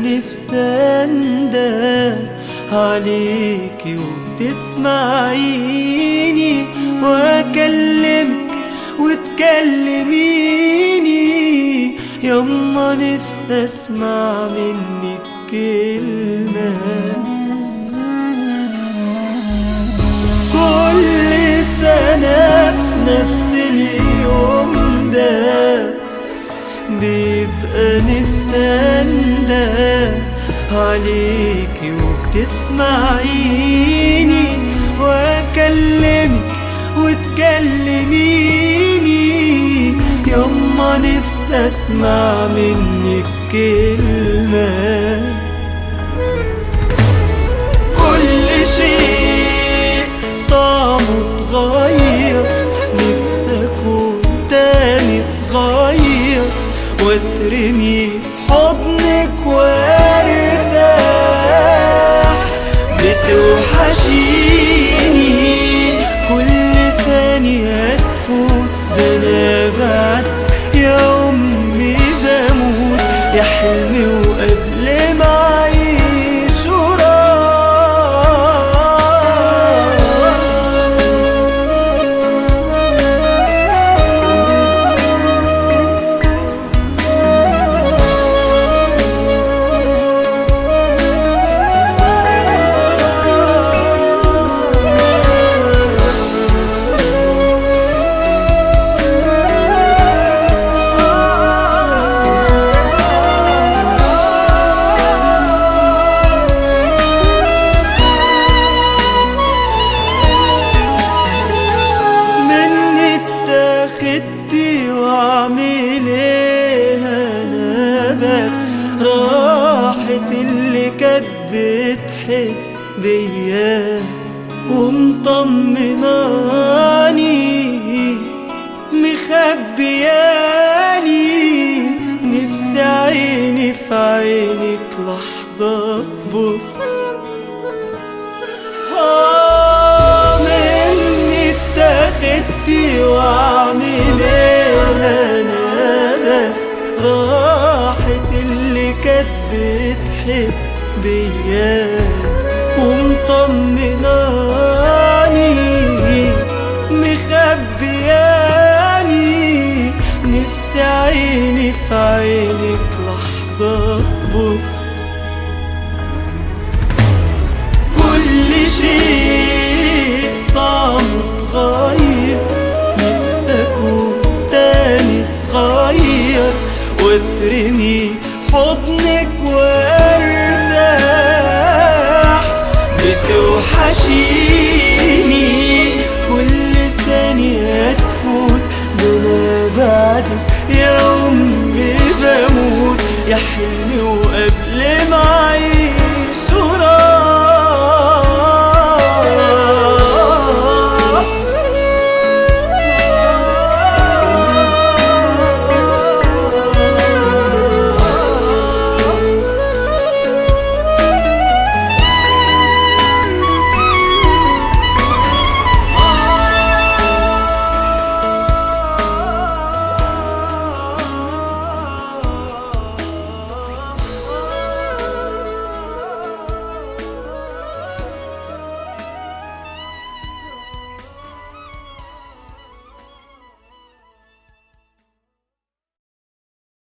نفسي انده عليكي وتسمعيني واكلمك وتكلميني يما نفسي اسمع منك كلمة كل سنة في نفس اليوم ده بيبقى نفسي انده عليكي وبتسمعيني واكلمك وتكلميني يما نفسي اسمع منك كلمه كل شيء طعمه اتغير نفسي اكون تاني صغير واترمي في حضنك وارتاح بتوحشيني كل ثانية تفوت ده انا بعد يا امي بموت يا حلمي وقبل ما اعيش وراك مني اتاخدتي واعمل ايه انا بس راحت اللي كانت بتحس بيا ومطمناني مخبياني نفسي عيني في عينك لحظة تبص آه مني اتاخدتي واعمل ايه انا بس راحت اللي كانت بتحس بيا ومطمناني مخبياني نفسي عيني في عينك لحظة تبص كل شيء طعمه اتغير نفسي اكون تاني صغير واترمي في حضنك وارتاح بتوحشيني